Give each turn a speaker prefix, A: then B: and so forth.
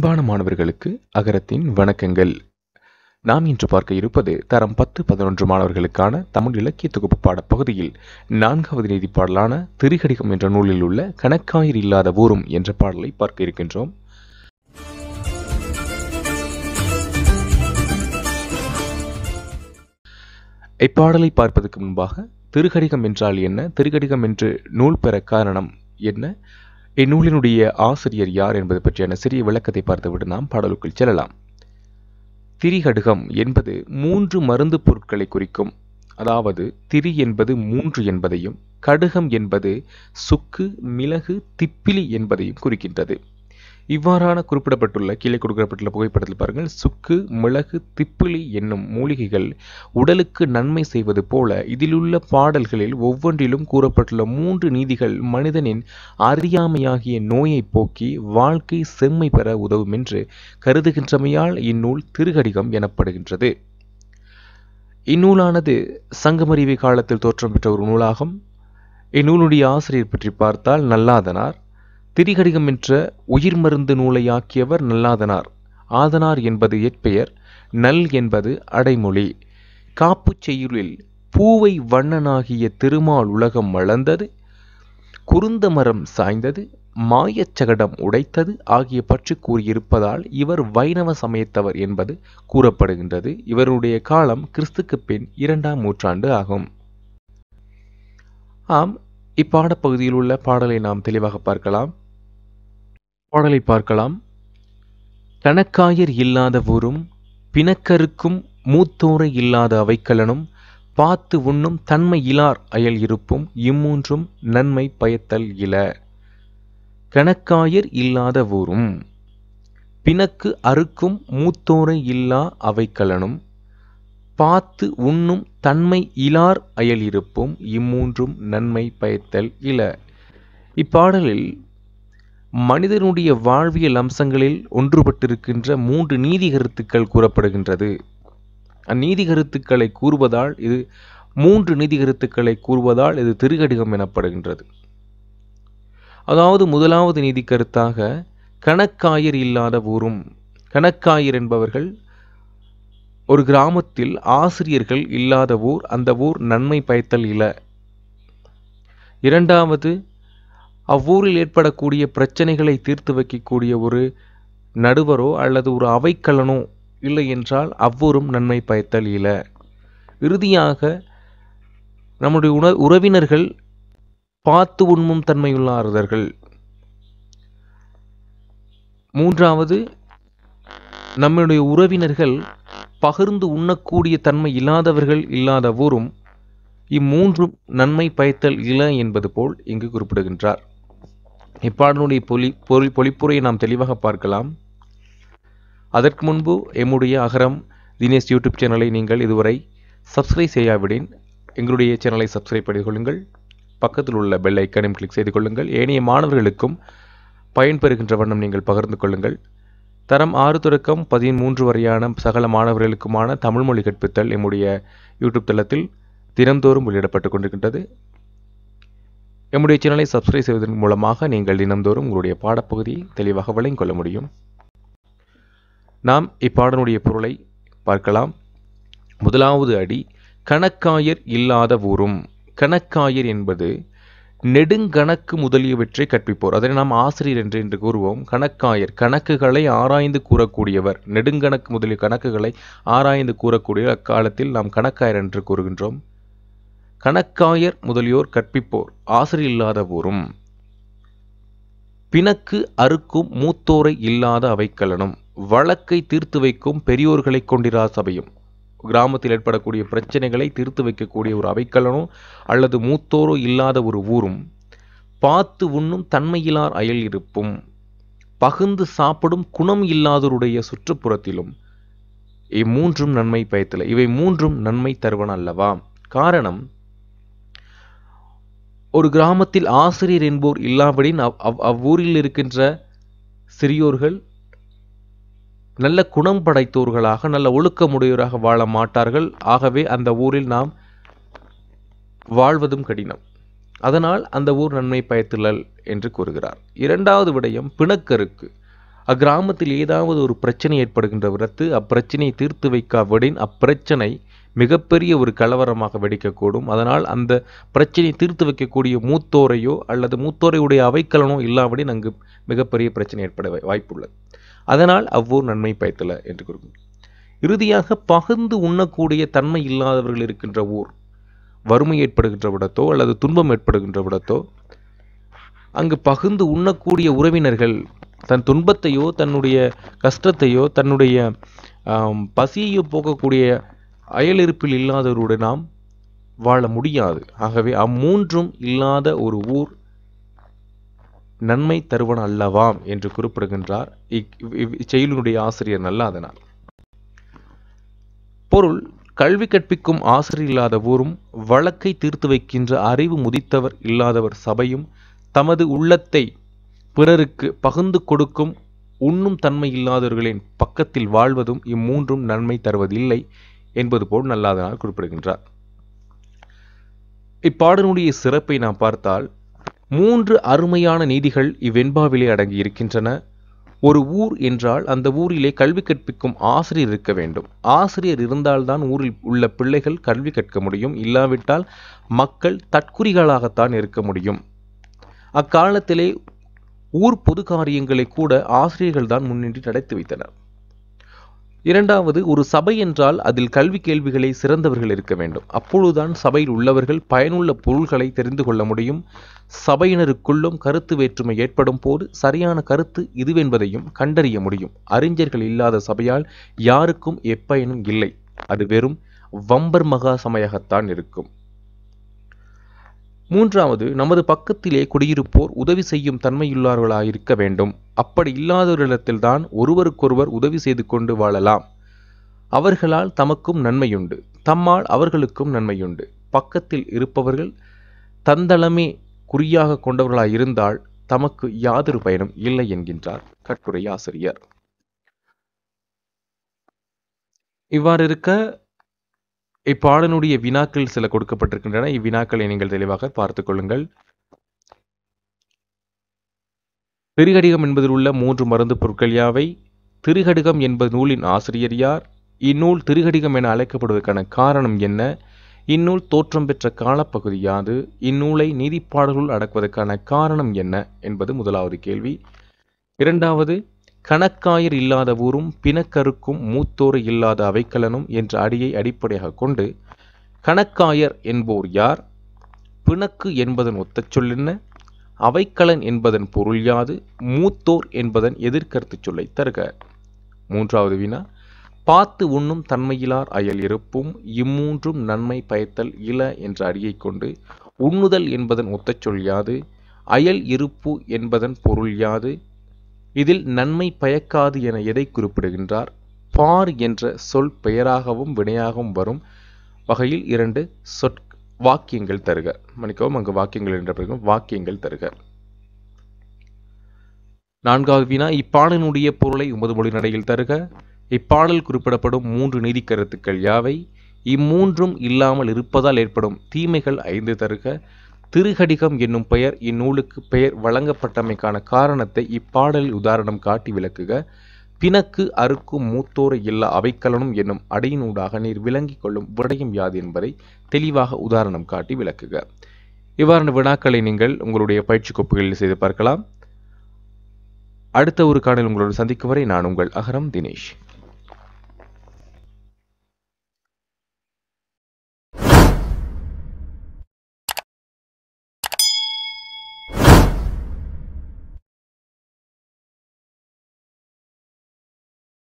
A: அன்பான மாணவர்களுக்கு அகரத்தின் வணக்கங்கள் நாம் இன்று பார்க்க இருப்பது தரம் பத்து பதினொன்று மாணவர்களுக்கான தமிழ் இலக்கிய தொகுப்பு பாடப்பகுதியில் நான்காவது நீதி பாடலான திரிகடிகம் என்ற நூலில் உள்ள கணக்காயர் இல்லாத ஊரும் என்ற பாடலை பார்க்க இருக்கின்றோம் இப்பாடலை பார்ப்பதற்கு முன்பாக திருகடிகம் என்றால் என்ன திருகடிகம் என்று நூல் பெற காரணம் என்ன இந்நூலினுடைய ஆசிரியர் யார் என்பது பற்றியான சிறிய விளக்கத்தை பார்த்துவிட்டு நாம் பாடலுக்குள் செல்லலாம் திரிகடுகம் என்பது மூன்று மருந்து பொருட்களை குறிக்கும் அதாவது திரி என்பது மூன்று என்பதையும் கடுகம் என்பது சுக்கு மிளகு திப்பிலி என்பதையும் குறிக்கின்றது இவ்வாறான குறிப்பிடப்பட்டுள்ள கீழே கொடுக்கப்பட்டுள்ள புகைப்படத்தில் பாருங்கள் சுக்கு மிளகு திப்பிலி என்னும் மூலிகைகள் உடலுக்கு நன்மை செய்வது போல இதிலுள்ள பாடல்களில் ஒவ்வொன்றிலும் கூறப்பட்டுள்ள மூன்று நீதிகள் மனிதனின் அறியாமையாகிய நோயை போக்கி வாழ்க்கை செம்மை பெற உதவும் என்று கருதுகின்றமையால் இந்நூல் திருகடிகம் எனப்படுகின்றது இந்நூலானது சங்கமறிவை காலத்தில் தோற்றம் பெற்ற ஒரு நூலாகும் இந்நூலுடைய ஆசிரியர் பற்றி பார்த்தால் நல்லாதனார் திரிகடிகம் என்ற உயிர் மருந்து நூலை ஆக்கியவர் நல்லாதனார் ஆதனார் என்பது எற்பெயர் நல் என்பது அடைமொழி காப்புச் செய்யுளில் பூவை வண்ணனாகிய திருமால் உலகம் வளர்ந்தது குருந்த மரம் சாய்ந்தது மாயச்சகடம் உடைத்தது ஆகிய பற்றி கூறியிருப்பதால் இவர் வைணவ சமயத்தவர் என்பது கூறப்படுகின்றது இவருடைய காலம் கிறிஸ்துக்கு பின் இரண்டாம் நூற்றாண்டு ஆகும் ஆம் இப்பாடப்பகுதியில் உள்ள பாடலை நாம் தெளிவாக பார்க்கலாம் பாடலை பார்க்கலாம் கணக்காயர் இல்லாத ஊரும் பிணக்கருக்கும் மூத்தோரை இல்லாத அவைக்கலனும் பார்த்து உண்ணும் தன்மை இலார் அயல் இருப்பும் இம்மூன்றும் நன்மை பயத்தல் இல கணக்காயர் இல்லாத ஊரும் பிணக்கு அறுக்கும் மூத்தோரை இல்லா அவைக்கலனும் பார்த்து உண்ணும் தன்மை இலார் அயல் இருப்பும் இம்மூன்றும் நன்மை பயத்தல் இல இப்பாடலில் மனிதனுடைய வாழ்வியல் அம்சங்களில் ஒன்றுபட்டிருக்கின்ற மூன்று நீதி கருத்துக்கள் கூறப்படுகின்றது அந்நீதி கருத்துக்களை கூறுவதால் இது மூன்று நீதி கருத்துக்களை கூறுவதால் இது திருகடிகம் எனப்படுகின்றது அதாவது முதலாவது நீதி கருத்தாக கணக்காயர் இல்லாத ஊரும் கணக்காயர் என்பவர்கள் ஒரு கிராமத்தில் ஆசிரியர்கள் இல்லாத ஊர் அந்த ஊர் நன்மை பயத்தல் இல இரண்டாவது அவ்வூரில் ஏற்படக்கூடிய பிரச்சனைகளை தீர்த்து வைக்கக்கூடிய ஒரு நடுவரோ அல்லது ஒரு அவைக்கலனோ இல்லை என்றால் அவ்வூரும் நன்மை பயத்தல் இல இறுதியாக நம்முடைய உண உறவினர்கள் பார்த்து உண்மும் தன்மையுள்ளார்கள் மூன்றாவது நம்முடைய உறவினர்கள் பகிர்ந்து உண்ணக்கூடிய தன்மை இல்லாதவர்கள் இல்லாத ஊரும் இம்மூன்றும் நன்மை பயத்தல் இல என்பது போல் இங்கு குறிப்பிடுகின்றார் இப்பாடலுடைய பொலி பொருள் பொழிப்புரையை நாம் தெளிவாக பார்க்கலாம் அதற்கு முன்பு எம்முடைய அகரம் தினேஷ் யூடியூப் சேனலை நீங்கள் இதுவரை சப்ஸ்கிரைப் செய்யாவிடின் எங்களுடைய சேனலை சப்ஸ்கிரைப் செய்து கொள்ளுங்கள் பக்கத்தில் உள்ள பெல் ஐக்கனையும் கிளிக் செய்து கொள்ளுங்கள் ஏனைய மாணவர்களுக்கும் பயன்பெறுகின்ற வண்ணம் நீங்கள் பகிர்ந்து கொள்ளுங்கள் தரம் ஆறு தொடக்கம் பதிமூன்று வரையான சகல மாணவர்களுக்குமான தமிழ் மொழி கற்பித்தல் எம்முடைய யூடியூப் தளத்தில் தினந்தோறும் வெளியிடப்பட்டு கொண்டிருக்கின்றது எம்முடைய சேனலை சப்ஸ்கிரைப் செய்வதன் மூலமாக நீங்கள் தினந்தோறும் உங்களுடைய பாடப்பகுதியை தெளிவாக விளங்கிக் கொள்ள முடியும் நாம் இப்பாடனுடைய பொருளை பார்க்கலாம் முதலாவது அடி கணக்காயர் இல்லாத ஊரும் கணக்காயர் என்பது நெடுங்கணக்கு முதலியவற்றை கற்பிப்போர் அதனை நாம் ஆசிரியர் என்று என்று கூறுவோம் கணக்காயர் கணக்குகளை ஆராய்ந்து கூறக்கூடியவர் நெடுங்கணக்கு முதலிய கணக்குகளை ஆராய்ந்து கூறக்கூடிய அக்காலத்தில் நாம் கணக்காயர் என்று கூறுகின்றோம் கணக்காயர் முதலியோர் கற்பிப்போர் ஆசிரியர் இல்லாத ஊரும் பிணக்கு அறுக்கும் மூத்தோரை இல்லாத அவைக்கலனும் வழக்கை தீர்த்து வைக்கும் பெரியோர்களை கொண்டிரா சபையும் கிராமத்தில் ஏற்படக்கூடிய பிரச்சனைகளை தீர்த்து வைக்கக்கூடிய ஒரு அவைக்கலனோ அல்லது மூத்தோரோ இல்லாத ஒரு ஊரும் பார்த்து உண்ணும் தன்மையிலார் அயல் இருப்பும் பகிர்ந்து சாப்பிடும் குணம் இல்லாதோருடைய சுற்றுப்புறத்திலும் இம்மூன்றும் நன்மை பயத்தல இவை மூன்றும் நன்மை தருவன அல்லவா காரணம் ஒரு கிராமத்தில் ஆசிரியர் என்போர் இல்லாவிடின் அவ் அவ்வூரில் இருக்கின்ற சிறியோர்கள் நல்ல குணம் படைத்தோர்களாக நல்ல ஒழுக்கமுடையோராக வாழ மாட்டார்கள் ஆகவே அந்த ஊரில் நாம் வாழ்வதும் கடினம் அதனால் அந்த ஊர் நன்மை பயத்துள்ளல் என்று கூறுகிறார் இரண்டாவது விடயம் பிணக்கருக்கு அக்கிராமத்தில் ஏதாவது ஒரு பிரச்சனை ஏற்படுகின்ற விடத்து அப்பிரச்சனையை தீர்த்து வைக்காவிடின் அப்பிரச்சனை மிகப்பெரிய ஒரு கலவரமாக வெடிக்கக்கூடும் அதனால் அந்த பிரச்சனையை தீர்த்து வைக்கக்கூடிய மூத்தோரையோ அல்லது மூத்தோரையுடைய அவைக்கலனோ இல்லாவிடின் அங்கு மிகப்பெரிய பிரச்சனை ஏற்பட வாய்- வாய்ப்புள்ளது அதனால் அவ்வூர் நன்மை பயத்தல என்று கூறும் இறுதியாக பகிர்ந்து உண்ணக்கூடிய தன்மை இல்லாதவர்கள் இருக்கின்ற ஊர் வறுமை ஏற்படுகின்ற விடத்தோ அல்லது துன்பம் ஏற்படுகின்ற விடத்தோ அங்கு பகிர்ந்து உண்ணக்கூடிய உறவினர்கள் தன் துன்பத்தையோ தன்னுடைய கஷ்டத்தையோ தன்னுடைய ஆம், பசியையோ போக்கக்கூடிய அயலிருப்பில் இல்லாதவரோடு நாம் வாழ முடியாது ஆகவே அம்மூன்றும் இல்லாத ஒரு ஊர் நன்மை தருவன அல்லவாம் என்று குறிப்பிடுகின்றார் இக்- இவ்- இச்செயலினுடைய ஆசிரியர் நல்லாதனார் பொருள் கல்வி கற்பிக்கும் ஆசிரியர் இல்லாத ஊரும் வழக்கை தீர்த்து வைக்கின்ற அறிவு முதித்தவர் இல்லாதவர் சபையும் தமது உள்ளத்தை பிறருக்கு பகிர்ந்து கொடுக்கும் உண்ணும் தன்மை இல்லாதவர்களின் பக்கத்தில் வாழ்வதும் இம்மூன்றும் நன்மை தருவதில்லை என்பது போல் நல்லாதனார் குறிப்பிடுகின்றார் இப்பாடனுடைய சிறப்பை நாம் பார்த்தால் மூன்று அருமையான நீதிகள் இவ்வெண்பாவிலே அடங்கி இருக்கின்றன ஒரு ஊர் என்றால் அந்த ஊரிலே கல்வி கற்பிக்கும் ஆசிரியர் இருக்க வேண்டும் ஆசிரியர் இருந்தால்தான் ஊரில் உள்ள பிள்ளைகள் கல்வி கற்க முடியும் இல்லாவிட்டால் மக்கள் தற்குறிகளாகத்தான் இருக்க முடியும் அக்காலத்திலே ஊர் பொது காரியங்களை கூட ஆசிரியர்கள் தான் முன்னின்று நடத்தி வைத்தனர் இரண்டாவது ஒரு சபை என்றால் அதில் கல்வி கேள்விகளை சிறந்தவர்கள் இருக்க வேண்டும் அப்பொழுதுதான் சபையில் உள்ளவர்கள் பயனுள்ள பொருள்களை தெரிந்து கொள்ள முடியும் சபையினருக்குள்ளும் கருத்து வேற்றுமை ஏற்படும் போது சரியான கருத்து இதுவென்பதையும் கண்டறிய முடியும் அறிஞர்கள் இல்லாத சபையால் யாருக்கும் எப்பயனும் இல்லை அது வெறும் வம்பர் மகா சமயகத்தான் இருக்கும் மூன்றாவது நமது பக்கத்திலே குடியிருப்போர் உதவி செய்யும் தன்மையுள்ளார்களாயிருக்க வேண்டும் அப்படி இல்லாதவர்களிடத்தில்தான் ஒருவருக்கொருவர் உதவி செய்து கொண்டு வாழலாம் அவர்களால் தமக்கும் நன்மையுண்டு தம்மால் அவர்களுக்கும் நன்மையுண்டு பக்கத்தில் இருப்பவர்கள் தந்தளமே குறியாக கொண்டவர்களாயிருந்தால் தமக்கு யாதொரு பயனும் இல்லை என்கின்றார் கட்டுரை ஆசிரியர் இவ்வாறு இருக்க இப்பாடனுடைய வினாக்கள் சில கொடுக்கப்பட்டிருக்கின்றன இவ்வினாக்களை நீங்கள் தெளிவாக பார்த்துக் கொள்ளுங்கள் திருகடிகம் என்பதில் உள்ள மூன்று மருந்து பொருட்கள் யாவை திருகடிகம் என்பது நூலின் ஆசிரியர் யார் இந்நூல் திருகடிகம் என அழைக்கப்படுவதற்கான காரணம் என்ன இந்நூல் தோற்றம் பெற்ற காலப்பகுதி யாது இந்நூலை நீதிப்பாடல்களுள் அடக்குவதற்கான காரணம் என்ன என்பது முதலாவது கேள்வி இரண்டாவது கணக்காயர் இல்லாத ஊரும் பிணக்கருக்கும் மூத்தோர் இல்லாத அவைக்கலனும் என்ற அடியை அடிப்படையாக கொண்டு கணக்காயர் என்போர் யார் பிணக்கு என்பதன் ஒத்தச் சொல் என்ன அவைக்கலன் என்பதன் பொருள் யாது மூத்தோர் என்பதன் எதிர்கருத்துச் சொல்லை தருக மூன்றாவது வினா பார்த்து உண்ணும் தன்மையிலார் அயல் இருப்பும் இம்மூன்றும் நன்மை பயத்தல் இல என்ற அடியைக் கொண்டு உண்ணுதல் என்பதன் ஒத்தச் சொல் யாது அயல் இருப்பு என்பதன் பொருள் யாது இதில் நன்மை பயக்காது என எதை குறிப்பிடுகின்றார் பார் என்ற சொல் பெயராகவும் வினையாகவும் வரும் வகையில் இரண்டு சொற் வாக்கியங்கள் தருக மன்னிக்கவும் அங்கு வாக்கியங்கள் என்ற பிறகு வாக்கியங்கள் தருக நான்காவது வினா இப்பாடலினுடைய பொருளை உமது மொழி நடையில் தருக இப்பாடல் குறிப்பிடப்படும் மூன்று நீதி கருத்துக்கள் யாவை இம்மூன்றும் இல்லாமல் இருப்பதால் ஏற்படும் தீமைகள் ஐந்து தருக திருகடிகம் என்னும் பெயர் இந்நூலுக்கு பெயர் வழங்கப்பட்டமைக்கான காரணத்தை இப்பாடலில் உதாரணம் காட்டி விளக்குக பிணக்கு அறுக்கும் மூத்தோரை இல்லா அவைக்கலனும் என்னும் அடையினூடாக நீர் விளங்கிக் கொள்ளும் விடயம் யாது என்பதை தெளிவாக உதாரணம் காட்டி விளக்குக இவ்வாறான வினாக்களை நீங்கள் உங்களுடைய பயிற்சி கோப்புகளில் செய்து பார்க்கலாம் அடுத்த ஒரு காணல் உங்களோடு சந்திக்கும் வரை நான் உங்கள் அகரம் தினேஷ்